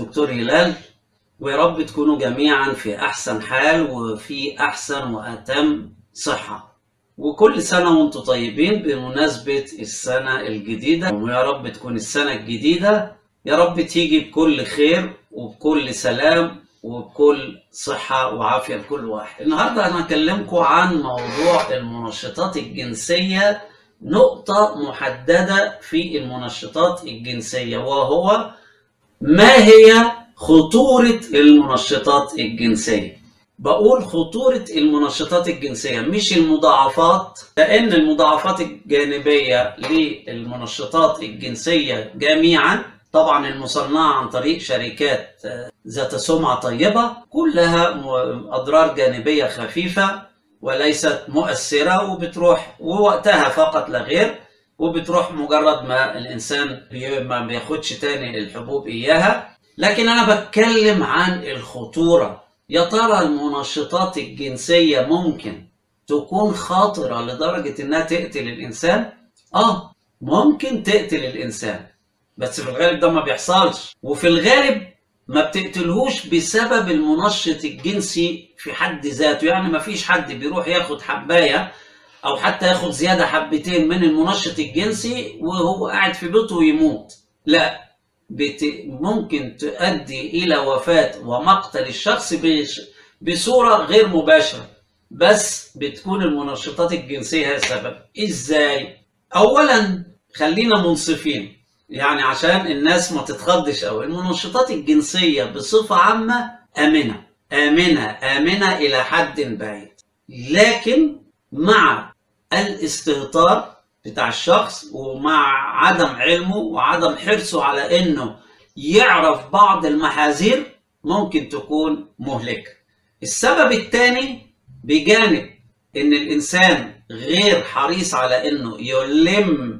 دكتور هلال ويا رب تكونوا جميعا في أحسن حال وفي أحسن وأتم صحة وكل سنة وانتم طيبين بمناسبة السنة الجديدة ويا رب تكون السنة الجديدة يا رب تيجي بكل خير وبكل سلام وبكل صحة وعافية لكل واحد النهاردة أنا هكلمكم عن موضوع المنشطات الجنسية نقطة محددة في المنشطات الجنسية وهو ما هي خطورة المنشطات الجنسية بقول خطورة المنشطات الجنسية مش المضاعفات لأن المضاعفات الجانبية للمنشطات الجنسية جميعا طبعا المصنعة عن طريق شركات ذات سمعة طيبة كلها أضرار جانبية خفيفة وليست مؤثرة وبتروح ووقتها فقط لا غير وبتروح مجرد ما الإنسان ما بياخدش تاني الحبوب إياها لكن أنا بتكلم عن الخطورة يا ترى المنشطات الجنسية ممكن تكون خاطرة لدرجة إنها تقتل الإنسان؟ آه ممكن تقتل الإنسان بس في الغالب ده ما بيحصلش وفي الغالب ما بتقتلهوش بسبب المنشط الجنسي في حد ذاته يعني ما فيش حد بيروح ياخد حباية أو حتى ياخد زيادة حبتين من المنشط الجنسي وهو قاعد في بيته ويموت لا بت... ممكن تؤدي إلى وفاة ومقتل الشخص بش... بصورة غير مباشرة بس بتكون المنشطات الجنسية هي السبب إزاي؟ أولا خلينا منصفين يعني عشان الناس ما تتخضش قوي المنشطات الجنسية بصفة عامة آمنة آمنة آمنة إلى حد بعيد لكن مع الاستهتار بتاع الشخص ومع عدم علمه وعدم حرصه على انه يعرف بعض المحاذير ممكن تكون مهلكة السبب الثاني بجانب ان الانسان غير حريص على انه يلم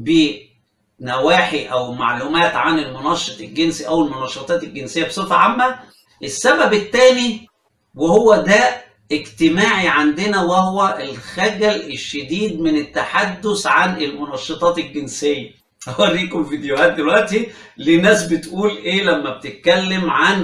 بنواحي او معلومات عن المنشط الجنسي او المنشطات الجنسية بصفة عامة السبب الثاني وهو ده اجتماعي عندنا وهو الخجل الشديد من التحدث عن المنشطات الجنسية هوريكم فيديوهات دلوقتي لناس بتقول ايه لما بتتكلم عن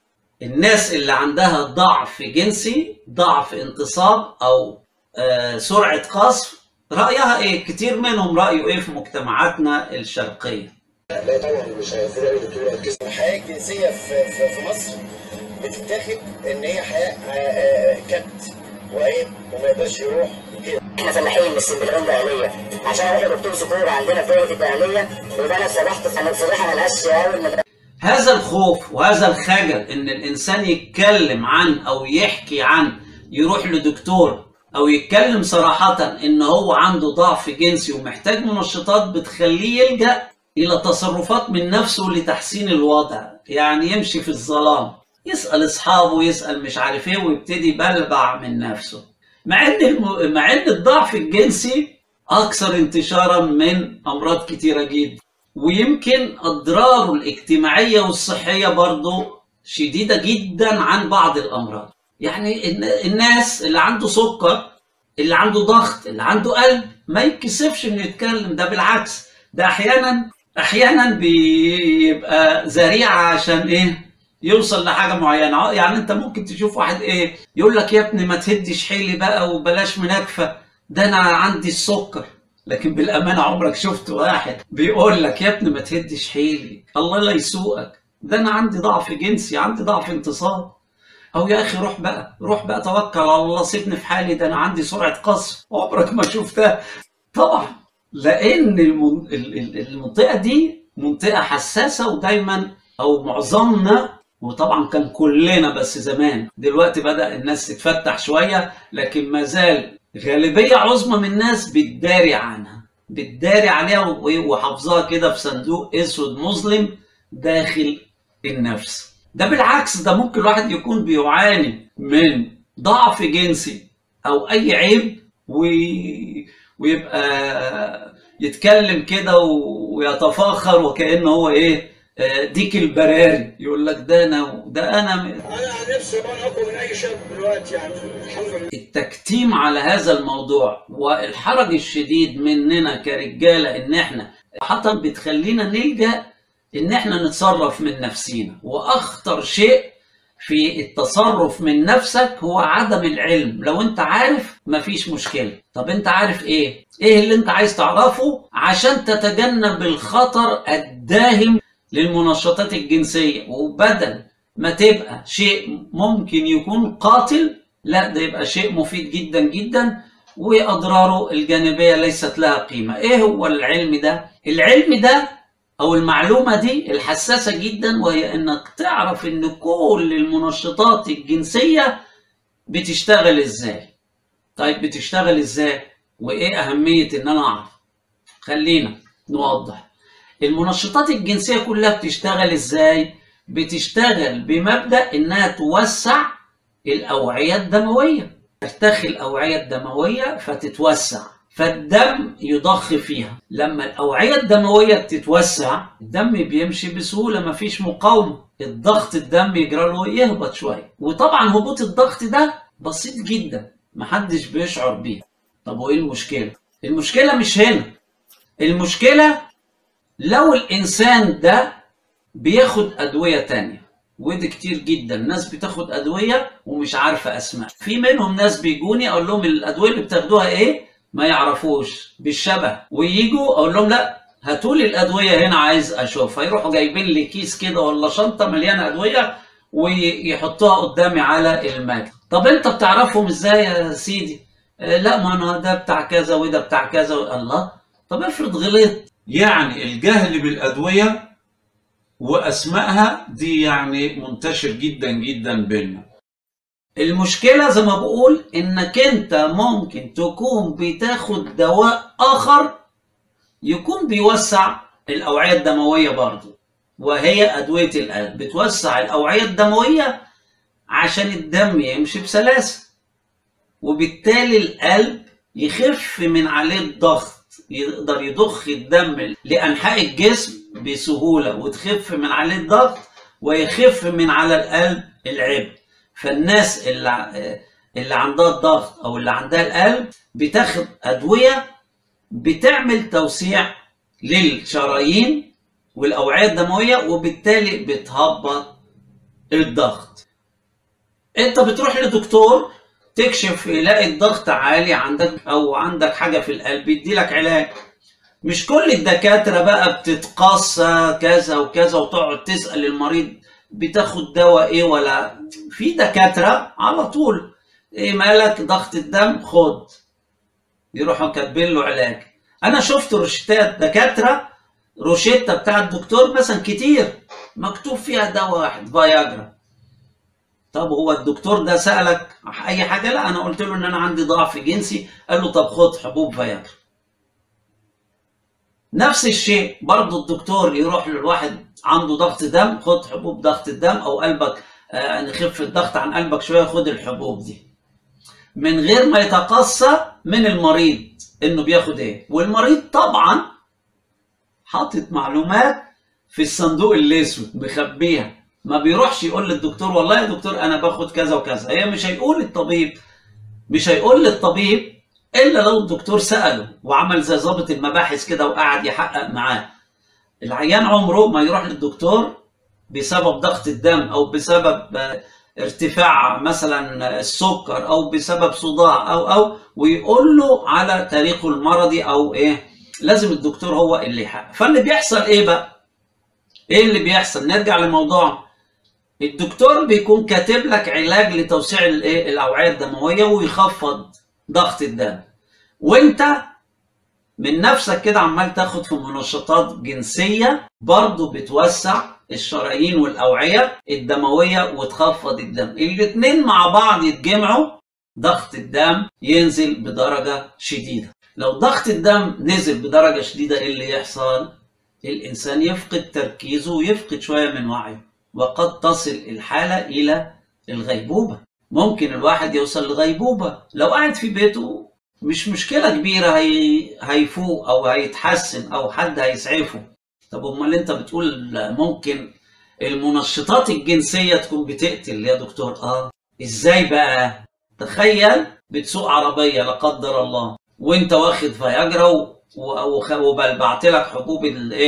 الناس اللي عندها ضعف جنسي ضعف انتصاب او آه سرعة قصف رأيها ايه كتير منهم رأيه ايه في مجتمعاتنا الشرقية لا طبعا مش هيفرق قوي دكتور الجسم الحياه الجنسيه في, في, في مصر بتتاخد ان هي حياه كبت وعيب وما يقدرش يروح كده احنا فلاحين بس البلاد اهليه عشان اروح دكتور ذكور عندنا في دايره الدهليه ويبقى انا اتسرحت انا بصراحه ملهاش اول هذا الخوف وهذا الخجل ان الانسان يتكلم عن او يحكي عن يروح لدكتور او يتكلم صراحه ان هو عنده ضعف جنسي ومحتاج منشطات بتخليه يلجا الى تصرفات من نفسه لتحسين الوضع يعني يمشي في الظلام يسال اصحابه يسال مش عارف ايه ويبتدي يبلبع من نفسه مع ان الم... مع ان الضعف الجنسي اكثر انتشارا من امراض كتيره جدا ويمكن اضراره الاجتماعيه والصحيه برضه شديده جدا عن بعض الامراض يعني الناس اللي عنده سكر اللي عنده ضغط اللي عنده قلب ما يتكسفش انه يتكلم ده بالعكس ده احيانا احيانا بيبقى ذريعه عشان ايه يوصل لحاجه معينه يعني انت ممكن تشوف واحد ايه يقول لك يا ابني ما تهدش حيلي بقى وبلاش مناكفه ده انا عندي السكر لكن بالامانه عمرك شفت واحد بيقول لك يا ابني ما تهدش حيلي الله لا يسوقك ده انا عندي ضعف جنسي عندي ضعف انتصاب او يا اخي روح بقى روح بقى توكل على الله سيبني في حالي ده انا عندي سرعه قصف عمرك ما شفتها طبعا لان المنطقه دي منطقه حساسه ودايما او معظمنا وطبعا كان كلنا بس زمان دلوقتي بدا الناس تتفتح شويه لكن ما زال غالبيه عظمى من الناس بتداري عنها بتداري عليها وحافظاها كده في صندوق اسود مظلم داخل النفس ده بالعكس ده ممكن الواحد يكون بيعاني من ضعف جنسي او اي عيب وي... ويبقى يتكلم كده ويتفاخر وكانه هو ايه ديك البراري يقول لك ده انا ده انا انا عن نفسي انا اقوى من اي شاب دلوقتي يعني الحمد لله التكتيم على هذا الموضوع والحرج الشديد مننا كرجاله ان احنا حتى بتخلينا نلجا ان احنا نتصرف من نفسينا واخطر شيء في التصرف من نفسك هو عدم العلم لو انت عارف مفيش مشكلة طب انت عارف ايه ايه اللي انت عايز تعرفه عشان تتجنب الخطر الداهم للمنشطات الجنسية وبدل ما تبقى شيء ممكن يكون قاتل لا ده يبقى شيء مفيد جدا جدا واضراره الجانبيه ليست لها قيمه ايه هو العلم ده العلم ده او المعلومه دي الحساسه جدا وهي انك تعرف ان كل المنشطات الجنسيه بتشتغل ازاي طيب بتشتغل ازاي وايه اهميه ان انا اعرف خلينا نوضح المنشطات الجنسيه كلها بتشتغل ازاي بتشتغل بمبدا انها توسع الاوعيه الدمويه ترتخي الأوعية الدموية فتتوسع فالدم يضخ فيها لما الأوعية الدموية بتتوسع الدم بيمشي بسهولة مفيش مقاومة الضغط الدم يجرى له يهبط شوية وطبعا هبوط الضغط ده بسيط جدا محدش بيشعر بيه طب وايه المشكلة؟ المشكلة مش هنا المشكلة لو الإنسان ده بياخد أدوية تانية ودي كتير جدا ناس بتاخد ادويه ومش عارفه اسماء في منهم ناس بيجوني اقول لهم الادويه اللي بتاخدوها ايه ما يعرفوش بالشبه ويجوا اقول لهم لا هاتوا لي الادويه هنا عايز اشوفها يروحوا جايبين لي كيس كده ولا شنطه مليانه ادويه ويحطوها قدامي على المكتب طب انت بتعرفهم ازاي يا سيدي آه لا ما انا ده بتاع كذا وده بتاع كذا الله طب افرض غلط يعني الجهل بالادويه واسمائها دي يعني منتشر جدا جدا بيننا المشكلة زي ما بقول انك انت ممكن تكون بتاخد دواء اخر يكون بيوسع الاوعية الدموية برضو وهي ادوية القلب بتوسع الاوعية الدموية عشان الدم يمشي بسلاسة وبالتالي القلب يخف من عليه الضغط يقدر يضخ الدم لانحاء الجسم بسهولة وتخف من عليه الضغط ويخف من على القلب العبء فالناس اللي اللي عندها الضغط او اللي عندها القلب بتاخد ادويه بتعمل توسيع للشرايين والاوعيه الدمويه وبالتالي بتهبط الضغط انت بتروح لدكتور تكشف يلاقي الضغط عالي عندك او عندك حاجه في القلب يديلك علاج مش كل الدكاتره بقى بتتقصى كذا وكذا وتقعد تسال المريض بتاخد دواء ايه ولا في دكاتره على طول ايه مالك ضغط الدم خد يروحوا كاتبين له علاج انا شفت روشتات دكاتره روشته بتاع الدكتور مثلا كتير مكتوب فيها دواء واحد فياجرا طب هو الدكتور ده سالك اي حاجه لا انا قلت له ان انا عندي ضعف جنسي قال له طب خد حبوب فياجرا نفس الشيء برضه الدكتور يروح للواحد عنده ضغط دم خد حبوب ضغط الدم او قلبك آه نخف الضغط عن قلبك شويه خد الحبوب دي من غير ما يتقصى من المريض انه بياخد ايه والمريض طبعا حاطط معلومات في الصندوق الاسود مخبيها ما بيروحش يقول للدكتور والله يا دكتور انا باخد كذا وكذا هي مش هيقول للطبيب مش هيقول للطبيب الا لو الدكتور ساله وعمل زي ضابط المباحث كده وقعد يحقق معاه العيان عمره ما يروح للدكتور بسبب ضغط الدم او بسبب ارتفاع مثلا السكر او بسبب صداع او او ويقول له على تاريخه المرضي او ايه لازم الدكتور هو اللي يحقق فاللي بيحصل ايه بقى ايه اللي بيحصل نرجع لموضوع الدكتور بيكون كاتب لك علاج لتوسيع الايه الاوعيه الدمويه ويخفض ضغط الدم وانت من نفسك كده عمال تاخد في منشطات جنسيه برضه بتوسع الشرايين والاوعيه الدمويه وتخفض الدم الاثنين مع بعض يتجمعوا ضغط الدم ينزل بدرجه شديده لو ضغط الدم نزل بدرجه شديده ايه اللي يحصل الانسان يفقد تركيزه ويفقد شويه من وعيه وقد تصل الحاله الى الغيبوبه ممكن الواحد يوصل لغيبوبه لو قاعد في بيته مش مشكله كبيره هي... هيفوق او هيتحسن او حد هيسعفه طب امال انت بتقول ممكن المنشطات الجنسيه تكون بتقتل يا دكتور اه ازاي بقى تخيل بتسوق عربيه لا قدر الله وانت واخد فياجرا وبلبعت لك حبوب الايه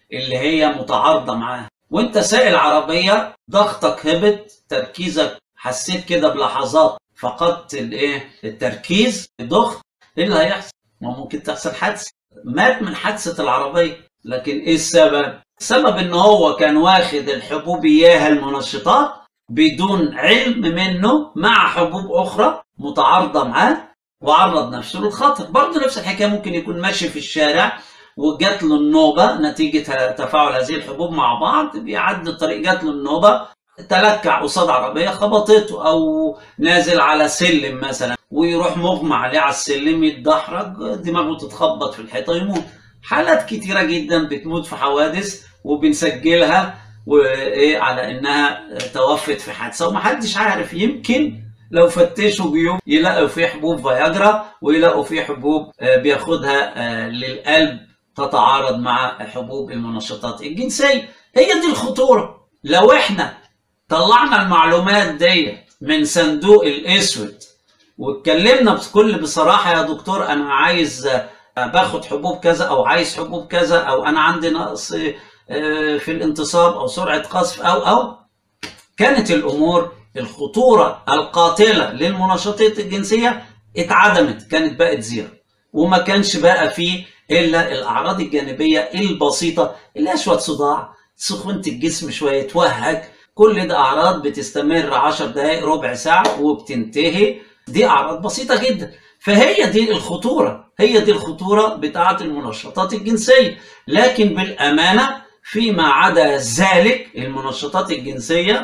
اللي هي متعارضة معاها وانت سايق العربية ضغطك هبط تركيزك حسيت كده بلحظات فقدت الايه التركيز ضغط ايه اللي هيحصل؟ ما ممكن تحصل حادثة مات من حادثة العربية لكن ايه السبب؟ السبب ان هو كان واخد الحبوب اياها المنشطات بدون علم منه مع حبوب اخرى متعارضة معاه وعرض نفسه للخطر برضه نفس الحكاية ممكن يكون ماشي في الشارع وجات له النوبة نتيجة تفاعل هذه الحبوب مع بعض بيعدي الطريق جات له النوبة تلكع قصاد عربية خبطته أو نازل على سلم مثلا ويروح مغمى عليه على السلم يتدحرج دماغه تتخبط في الحيطة يموت حالات كتيرة جدا بتموت في حوادث وبنسجلها وإيه على إنها توفت في حادثة ومحدش عارف يمكن لو فتشوا جيوب يلاقوا فيه حبوب فياجرا ويلاقوا فيه حبوب بياخدها للقلب تتعارض مع حبوب المنشطات الجنسية هي دي الخطورة لو احنا طلعنا المعلومات دي من صندوق الاسود واتكلمنا بكل بصراحة يا دكتور انا عايز باخد حبوب كذا او عايز حبوب كذا او انا عندي نقص في الانتصاب او سرعة قذف او او كانت الامور الخطورة القاتلة للمنشطات الجنسية اتعدمت كانت بقت زيرو وما كانش بقى فيه الا الاعراض الجانبيه البسيطه اللي هي شويه صداع سخونه الجسم شويه توهج كل ده اعراض بتستمر 10 دقائق ربع ساعه وبتنتهي دي اعراض بسيطه جدا فهي دي الخطوره هي دي الخطوره بتاعه المنشطات الجنسيه لكن بالامانه فيما عدا ذلك المنشطات الجنسيه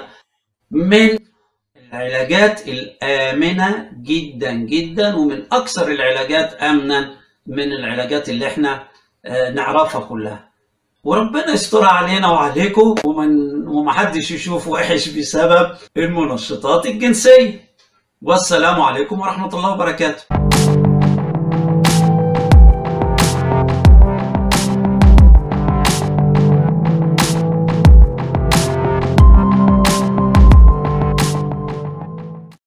من العلاجات الامنه جدا جدا ومن اكثر العلاجات امنا من العلاجات اللي احنا نعرفها كلها وربنا يستر علينا وعليكم ومن ومحدش يشوف وحش بسبب المنشطات الجنسية والسلام عليكم ورحمة الله وبركاته